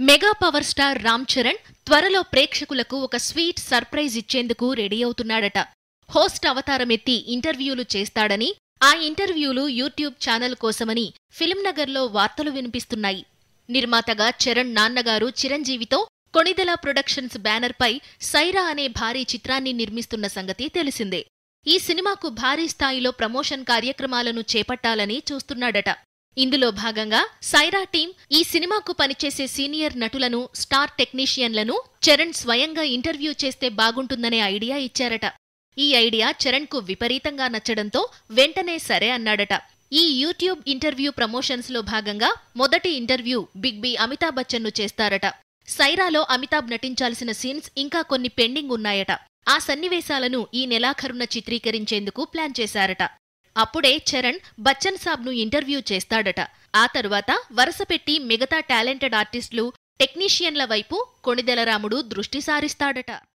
mega power star Ram Charan త్వరలో ప్రేక్షకులకు ఒక స్వీట్ సర్ప్రైజ్ ఇచ్చేందుకు రెడీ అవుతున్నాడట హోస్ట్ అవతారం ఎత్తి ఇంటర్వ్యూలు చేస్తాడని ఆ ఇంటర్వ్యూలు యూట్యూబ్ ఛానల్ కోసమని ఫిల్మ్ నగర్లో వార్తలు వినిపిస్తున్నాయి నిర్మాతగా చరణ్ నాన్నగారు చిరంజీవితో కొణిదెల ప్రొడక్షన్స్ బ్యానర్పై సైరా అనే భారీ చిత్రాన్ని నిర్మిస్తున్న సంగతి తెలిసిందే ఈ సినిమాకు భారీ స్థాయిలో ప్రమోషన్ కార్యక్రమాలను చేపట్టాలని చూస్తున్నాడట ఇందులో భాగంగా సైరా టీం ఈ సినిమాకు పనిచేసే సీనియర్ నటులను స్టార్ టెక్నీషియన్లను చరణ్ స్వయంగా ఇంటర్వ్యూ చేస్తే బాగుంటుందనే ఐడియా ఇచ్చారట ఈ ఐడియా చరణ్కు విపరీతంగా నచ్చడంతో వెంటనే సరే అన్నాడట ఈ యూట్యూబ్ ఇంటర్వ్యూ ప్రమోషన్స్ లో భాగంగా మొదటి ఇంటర్వ్యూ బిగ్ బి అమితాబ్ బచ్చన్ను చేస్తారట సైరాలో అమితాబ్ నటించాల్సిన సీన్స్ ఇంకా కొన్ని పెండింగ్ ఉన్నాయట ఆ సన్నివేశాలను ఈ నెలాఖరున చిత్రీకరించేందుకు ప్లాన్ చేశారట అప్పుడే చరణ్ బచ్చన్ సాబ్ను ఇంటర్వ్యూ చేస్తాడట ఆ తరువాత వరుసపెట్టి మిగతా టాలెంటెడ్ ఆర్టిస్టులు టెక్నీషియన్ల వైపు కొణిదెల రాముడు దృష్టి సారిస్తాడట